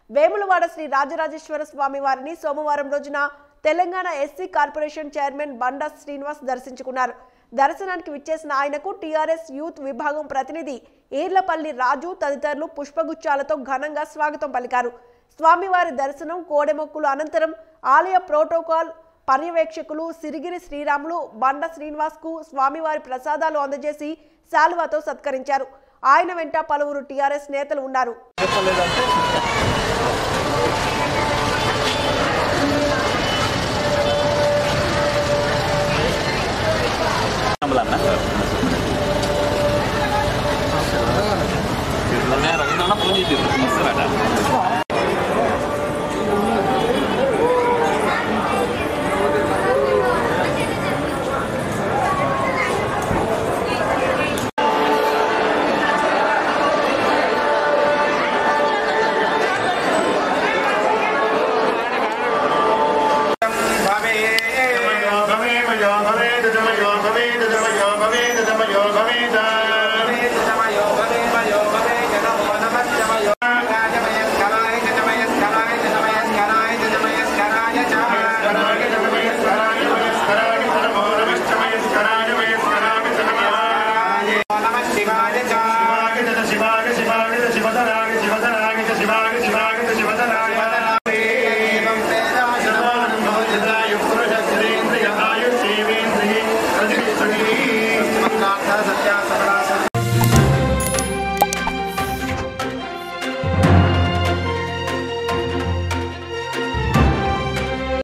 వేములవాడ శ్రీ రాజరాజేశ్వర స్వామి వారిని సోమవారం రోజున Telangana SC corporation chairman Banda Srinivas దర్శించుకున్నారు దర్శనానికి విచ్చేసిన ఆయనకు టీఆర్ఎస్ యూత్ విభాగం ప్రతినిధి ఈర్లపల్లి రాజు తదితరులు పుష్పగుచ్చాలతో ఘనంగా స్వాగతం పలికారు స్వామివారి దర్శనం కోడెమొక్కులు అనంతరం ఆలయ ప్రోటోకాల్ పర్యవేక్షకులు సిరిగిరి శ్రీరాములు బండ శ్రీనివాస్కు స్వామివారి ప్రసాదాలు అందజేసి శాలువాతో సత్కరించారు ఆయన వెంట పలువురు టీఆర్ఎస్ నేతలు ఉన్నారు చెప్పలేదంటే